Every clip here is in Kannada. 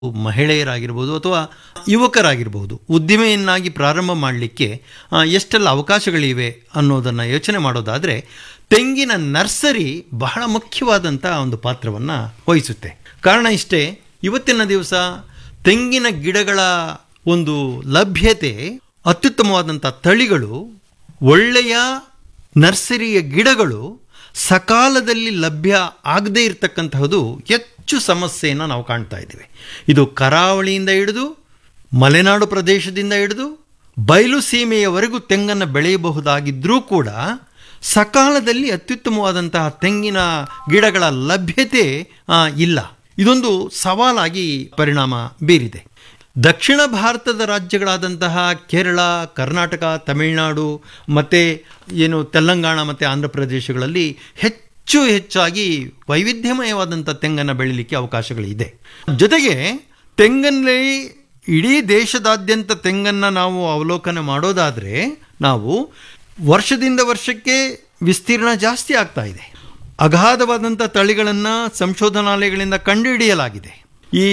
ಮಹಿಳೆಯರಾಗಿರ್ಬೋದು ಅಥವಾ ಯುವಕರಾಗಿರ್ಬೋದು ಉದ್ದಿಮೆಯನ್ನಾಗಿ ಪ್ರಾರಂಭ ಮಾಡಲಿಕ್ಕೆ ಎಷ್ಟೆಲ್ಲ ಅವಕಾಶಗಳಿವೆ ಅನ್ನೋದನ್ನು ಯೋಚನೆ ಮಾಡೋದಾದರೆ ತೆಂಗಿನ ನರ್ಸರಿ ಬಹಳ ಮುಖ್ಯವಾದಂಥ ಒಂದು ಪಾತ್ರವನ್ನು ವಹಿಸುತ್ತೆ ಕಾರಣ ಇಷ್ಟೇ ಇವತ್ತಿನ ದಿವಸ ತೆಂಗಿನ ಗಿಡಗಳ ಒಂದು ಲಭ್ಯತೆ ಅತ್ಯುತ್ತಮವಾದಂಥ ತಳಿಗಳು ಒಳ್ಳೆಯ ನರ್ಸರಿಯ ಗಿಡಗಳು ಸಕಾಲದಲ್ಲಿ ಲಭ್ಯ ಆಗದೇ ಇರತಕ್ಕಂತಹದ್ದು ಹೆಚ್ಚು ಸಮಸ್ಯೆಯನ್ನು ನಾವು ಕಾಣ್ತಾ ಇದ್ದೀವಿ ಇದು ಕರಾವಳಿಯಿಂದ ಹಿಡಿದು ಮಲೆನಾಡು ಪ್ರದೇಶದಿಂದ ಹಿಡಿದು ಬಯಲು ಸೀಮೆಯವರೆಗೂ ತೆಂಗನ್ನು ಬೆಳೆಯಬಹುದಾಗಿದ್ದರೂ ಕೂಡ ಸಕಾಲದಲ್ಲಿ ಅತ್ಯುತ್ತಮವಾದಂತಹ ತೆಂಗಿನ ಗಿಡಗಳ ಲಭ್ಯತೆ ಆ, ಇಲ್ಲ ಇದೊಂದು ಸವಾಲಾಗಿ ಪರಿಣಾಮ ಬೀರಿದೆ ದಕ್ಷಿಣ ಭಾರತದ ರಾಜ್ಯಗಳಾದಂತಹ ಕೇರಳ ಕರ್ನಾಟಕ ತಮಿಳುನಾಡು ಮತ್ತು ಏನು ತೆಲಂಗಾಣ ಮತ್ತು ಆಂಧ್ರ ಪ್ರದೇಶಗಳಲ್ಲಿ ಹೆಚ್ಚು ಹೆಚ್ಚಾಗಿ ವೈವಿಧ್ಯಮಯವಾದಂಥ ತೆಂಗನ್ನು ಬೆಳೀಲಿಕ್ಕೆ ಅವಕಾಶಗಳಿದೆ ಜೊತೆಗೆ ತೆಂಗಲ್ಲಿ ಇಡೀ ದೇಶದಾದ್ಯಂತ ತೆಂಗನ್ನು ನಾವು ಅವಲೋಕನ ಮಾಡೋದಾದರೆ ನಾವು ವರ್ಷದಿಂದ ವರ್ಷಕ್ಕೆ ವಿಸ್ತೀರ್ಣ ಜಾಸ್ತಿ ಆಗ್ತಾ ಇದೆ ಅಗಾಧವಾದಂಥ ತಳಿಗಳನ್ನು ಸಂಶೋಧನಾಲಯಗಳಿಂದ ಕಂಡುಹಿಡಿಯಲಾಗಿದೆ ಈ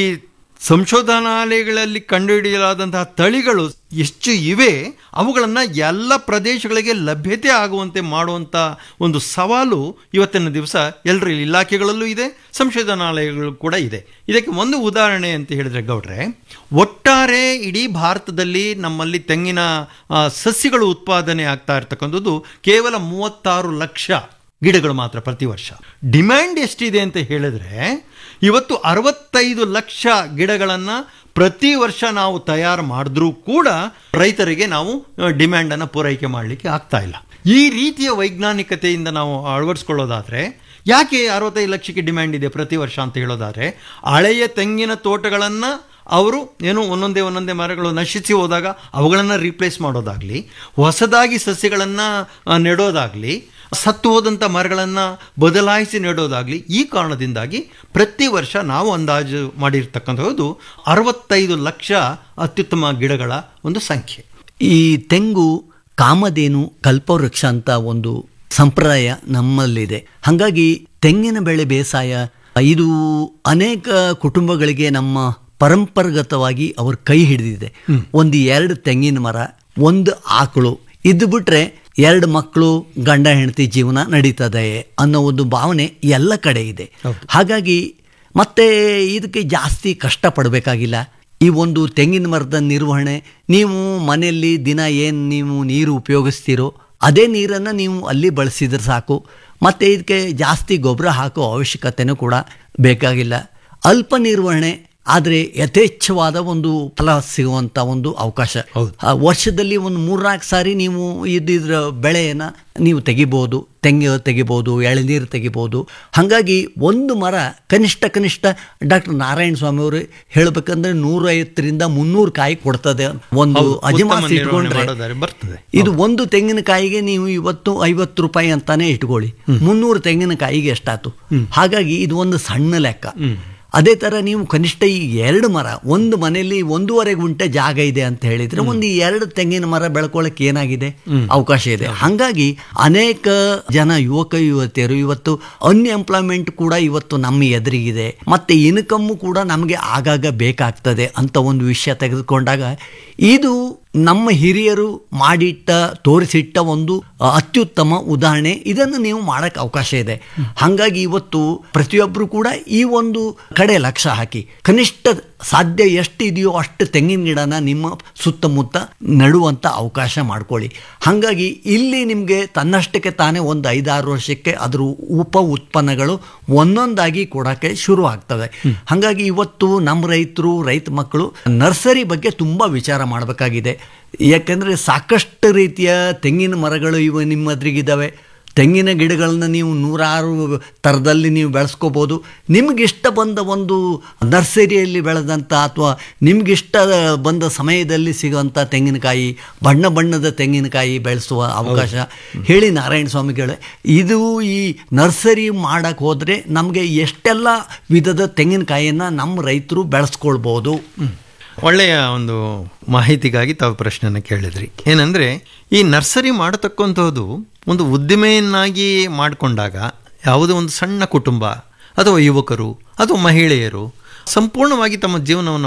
ಸಂಶೋಧನಾಲಯಗಳಲ್ಲಿ ಕಂಡುಹಿಡಿಯಲಾದಂತಹ ತಳಿಗಳು ಎಷ್ಟು ಇವೆ ಅವುಗಳನ್ನು ಎಲ್ಲ ಪ್ರದೇಶಗಳಿಗೆ ಲಭ್ಯತೆ ಆಗುವಂತೆ ಮಾಡುವಂಥ ಒಂದು ಸವಾಲು ಇವತ್ತಿನ ದಿವಸ ಎಲ್ಲರ ಇಲಾಖೆಗಳಲ್ಲೂ ಇದೆ ಸಂಶೋಧನಾಲಯಗಳು ಕೂಡ ಇದೆ ಇದಕ್ಕೆ ಒಂದು ಉದಾಹರಣೆ ಅಂತ ಹೇಳಿದ್ರೆ ಗೌಡ್ರೆ ಒಟ್ಟಾರೆ ಇಡೀ ಭಾರತದಲ್ಲಿ ನಮ್ಮಲ್ಲಿ ತೆಂಗಿನ ಆ, ಸಸ್ಯಗಳು ಉತ್ಪಾದನೆ ಆಗ್ತಾ ಇರ್ತಕ್ಕಂಥದ್ದು ಕೇವಲ ಮೂವತ್ತಾರು ಲಕ್ಷ ಗಿಡಗಳು ಮಾತ್ರ ಪ್ರತಿ ವರ್ಷ ಡಿಮ್ಯಾಂಡ್ ಎಷ್ಟಿದೆ ಅಂತ ಹೇಳಿದ್ರೆ ಇವತ್ತು ಅರವತ್ತೈದು ಲಕ್ಷ ಗಿಡಗಳನ್ನು ಪ್ರತಿ ವರ್ಷ ನಾವು ತಯಾರು ಮಾಡಿದ್ರೂ ಕೂಡ ರೈತರಿಗೆ ನಾವು ಡಿಮ್ಯಾಂಡನ್ನು ಪೂರೈಕೆ ಮಾಡಲಿಕ್ಕೆ ಆಗ್ತಾ ಇಲ್ಲ ಈ ರೀತಿಯ ವೈಜ್ಞಾನಿಕತೆಯಿಂದ ನಾವು ಅಳವಡಿಸ್ಕೊಳ್ಳೋದಾದ್ರೆ ಯಾಕೆ ಅರವತ್ತೈದು ಲಕ್ಷಕ್ಕೆ ಡಿಮ್ಯಾಂಡ್ ಇದೆ ಪ್ರತಿ ವರ್ಷ ಅಂತ ಹೇಳೋದಾದ್ರೆ ಹಳೆಯ ತೆಂಗಿನ ತೋಟಗಳನ್ನು ಅವರು ಏನು ಒಂದೊಂದೇ ಒಂದೊಂದೇ ಮರಗಳು ನಶಿಸಿ ಹೋದಾಗ ಅವುಗಳನ್ನು ರೀಪ್ಲೇಸ್ ಮಾಡೋದಾಗಲಿ ಹೊಸದಾಗಿ ಸಸ್ಯಗಳನ್ನು ನೆಡೋದಾಗಲಿ ಸತ್ತು ಹೋದಂಥ ಮರಗಳನ್ನು ಬದಲಾಯಿಸಿ ನೆಡೋದಾಗಲಿ ಈ ಕಾರಣದಿಂದಾಗಿ ಪ್ರತಿ ವರ್ಷ ನಾವು ಅಂದಾಜು ಮಾಡಿರ್ತಕ್ಕಂಥದ್ದು ಅರವತ್ತೈದು ಲಕ್ಷ ಅತ್ಯುತ್ತಮ ಗಿಡಗಳ ಒಂದು ಸಂಖ್ಯೆ ಈ ತೆಂಗು ಕಾಮಧೇನು ಕಲ್ಪವೃಕ್ಷ ಅಂತ ಒಂದು ಸಂಪ್ರದಾಯ ನಮ್ಮಲ್ಲಿದೆ ಹಾಗಾಗಿ ತೆಂಗಿನ ಬೆಳೆ ಬೇಸಾಯ ಇದು ಅನೇಕ ಕುಟುಂಬಗಳಿಗೆ ನಮ್ಮ ಪರಂಪರಾಗತವಾಗಿ ಅವ್ರ ಕೈ ಹಿಡಿದಿದೆ ಒಂದು ಎರಡು ತೆಂಗಿನ ಮರ ಒಂದು ಆಕಳು ಇದು ಬಿಟ್ರೆ ಎರಡು ಮಕ್ಕಳು ಗಂಡ ಹೆಂಡತಿ ಜೀವನ ನಡೀತದೆ ಅನ್ನೋ ಒಂದು ಭಾವನೆ ಎಲ್ಲ ಕಡೆ ಇದೆ ಹಾಗಾಗಿ ಮತ್ತೆ ಇದಕ್ಕೆ ಜಾಸ್ತಿ ಕಷ್ಟಪಡಬೇಕಾಗಿಲ್ಲ ಈ ಒಂದು ತೆಂಗಿನ ಮರದ ನಿರ್ವಹಣೆ ನೀವು ಮನೆಯಲ್ಲಿ ದಿನ ಏನು ನೀವು ನೀರು ಉಪಯೋಗಿಸ್ತೀರೋ ಅದೇ ನೀರನ್ನು ನೀವು ಅಲ್ಲಿ ಬಳಸಿದ್ರೆ ಸಾಕು ಮತ್ತು ಇದಕ್ಕೆ ಜಾಸ್ತಿ ಗೊಬ್ಬರ ಹಾಕೋ ಅವಶ್ಯಕತೆನೂ ಕೂಡ ಬೇಕಾಗಿಲ್ಲ ಅಲ್ಪ ನಿರ್ವಹಣೆ ಆದರೆ ಯಥೇಚ್ಛವಾದ ಒಂದು ಫಲ ಸಿಗುವಂಥ ಒಂದು ಅವಕಾಶ ಆ, ವರ್ಷದಲ್ಲಿ ಒಂದು ಮೂರ್ನಾಲ್ಕು ಸಾರಿ ನೀವು ಇದ್ರ ಬೆಳೆಯನ್ನು ನೀವು ತೆಗಿಬೋದು ತೆಂಗು ತೆಗಿಬೋದು ಎಳನೀರು ತೆಗಿಬೋದು ಹಾಗಾಗಿ ಒಂದು ಮರ ಕನಿಷ್ಠ ಕನಿಷ್ಠ ಡಾಕ್ಟರ್ ನಾರಾಯಣ ಸ್ವಾಮಿ ಅವರು ಹೇಳಬೇಕಂದ್ರೆ ನೂರೈವತ್ತರಿಂದ ಮುನ್ನೂರು ಕಾಯಿ ಕೊಡ್ತದೆ ಒಂದು ಹೌದು, ಉತ್ತಮ ಅಜಮಾಸ್ ನಿರ್ವಹಣೆ ಇಟ್ಕೊಂಡ್ರೆ ಮಾಡೋದಾದ್ರೆ ಬರ್ತದೆ. ಇದು ಒಂದು ತೆಂಗಿನಕಾಯಿಗೆ ನೀವು ಇವತ್ತು ಐವತ್ತು ರೂಪಾಯಿ ಅಂತಾನೆ ಇಟ್ಕೊಳ್ಳಿ ಮುನ್ನೂರು ತೆಂಗಿನಕಾಯಿಗೆ ಎಷ್ಟಾಯ್ತು ಹಾಗಾಗಿ ಇದು ಒಂದು ಸಣ್ಣ ಲೆಕ್ಕ ಅದೇ ತರ ನೀವು ಕನಿಷ್ಠ ಈ ಎರಡು ಮರ ಒಂದು ಮನೆಯಲ್ಲಿ ಒಂದೂವರೆ ಗುಂಟೆ ಜಾಗ ಇದೆ ಅಂತ ಹೇಳಿದ್ರೆ ಒಂದು ಎರಡು ತೆಂಗಿನ ಮರ ಬೆಳ್ಕೊಳ್ಳಕ್ಕೆ ಏನಾಗಿದೆ ಅವಕಾಶ ಇದೆ ಹಾಗಾಗಿ ಅನೇಕ ಜನ ಯುವಕ ಯುವತಿಯರು ಇವತ್ತು ಅನ್ಎಂಪ್ಲಾಯ್ಮೆಂಟ್ ಕೂಡ ಇವತ್ತು ನಮ್ಮ ಎದುರಿಗಿದೆ ಮತ್ತೆ ಇನ್ಕಮ್ ಕೂಡ ನಮಗೆ ಆಗಾಗ ಬೇಕಾಗ್ತದೆ ಅಂತ ಒಂದು ವಿಷಯ ತೆಗೆದುಕೊಂಡಾಗ ಇದು ನಮ್ಮ ಹಿರಿಯರು ಮಾಡಿಟ್ಟ ತೋರಿಸಿಟ್ಟ ಒಂದು ಅ, ಅತ್ಯುತ್ತಮ ಉದಾಹರಣೆ ಇದನ್ನು ನೀವು ಮಾಡಕ್ಕೆ ಅವಕಾಶ ಇದೆ ಹಾಗಾಗಿ ಇವತ್ತು ಪ್ರತಿಯೊಬ್ಬರು ಕೂಡ ಈ ಒಂದು ಕಡೆ ಲಕ್ಷ್ಯ ಹಾಕಿ ಕನಿಷ್ಠ ಸಾಧ್ಯ ಎಷ್ಟಿದೆಯೋ ಅಷ್ಟು ತೆಂಗಿನ ಗಿಡನ ನಿಮ್ಮ ಸುತ್ತಮುತ್ತ ನಡುವಂಥ ಅವಕಾಶ ಮಾಡ್ಕೊಳ್ಳಿ ಹಾಗಾಗಿ ಇಲ್ಲಿ ನಿಮಗೆ ತನ್ನಷ್ಟಕ್ಕೆ ತಾನೇ ಒಂದು ಐದಾರು ವರ್ಷಕ್ಕೆ ಅದ್ರ ಉಪ ಉತ್ಪನ್ನಗಳು ಒಂದೊಂದಾಗಿ ಕೊಡೋಕ್ಕೆ ಶುರು ಆಗ್ತವೆ ಹಾಗಾಗಿ ಇವತ್ತು ನಮ್ಮ ರೈತರು ರೈತ ಮಕ್ಕಳು ನರ್ಸರಿ ಬಗ್ಗೆ ತುಂಬ ವಿಚಾರ ಮಾಡಬೇಕಾಗಿದೆ ಯಾಕೆಂದರೆ ಸಾಕಷ್ಟು ರೀತಿಯ ತೆಂಗಿನ ಮರಗಳು ಇವು ನಿಮ್ಮ ಎದುರಿಗಿದ್ದಾವೆ ತೆಂಗಿನ ಗಿಡಗಳನ್ನ ನೀವು ನೂರಾರು ಥರದಲ್ಲಿ ನೀವು ಬೆಳೆಸ್ಕೋಬೋದು ನಿಮಗಿಷ್ಟ ಬಂದ ಒಂದು ನರ್ಸರಿಯಲ್ಲಿ ಬೆಳೆದಂಥ ಅಥವಾ ನಿಮಗಿಷ್ಟ ಬಂದ ಸಮಯದಲ್ಲಿ ಸಿಗುವಂಥ ತೆಂಗಿನಕಾಯಿ ಬಣ್ಣ ಬಣ್ಣದ ತೆಂಗಿನಕಾಯಿ ಬೆಳೆಸುವ ಅವಕಾಶ ಹೇಳಿ ನಾರಾಯಣ ಸ್ವಾಮಿಗಳೇ ಇದು ಈ ನರ್ಸರಿ ಮಾಡಕ್ಕೆ ಹೋದರೆ ನಮಗೆ ಎಷ್ಟೆಲ್ಲ ವಿಧದ ತೆಂಗಿನಕಾಯಿಯನ್ನು ನಮ್ಮ ರೈತರು ಬೆಳೆಸ್ಕೊಳ್ಬೋದು ಒಳ್ಳೆಯ ಒಂದು ಮಾಹಿತಿಗಾಗಿ ತಾವು ಪ್ರಶ್ನೆಯನ್ನು ಕೇಳಿದ್ರಿ ಏನಂದರೆ ಈ ನರ್ಸರಿ ಮಾಡತಕ್ಕಂಥದ್ದು ಒಂದು ಉದ್ದಿಮೆಯನ್ನಾಗಿ ಮಾಡಿಕೊಂಡಾಗ ಯಾವುದೋ ಒಂದು ಸಣ್ಣ ಕುಟುಂಬ ಅಥವಾ ಯುವಕರು ಅಥವಾ ಮಹಿಳೆಯರು ಸಂಪೂರ್ಣವಾಗಿ ತಮ್ಮ ಜೀವನವನ್ನು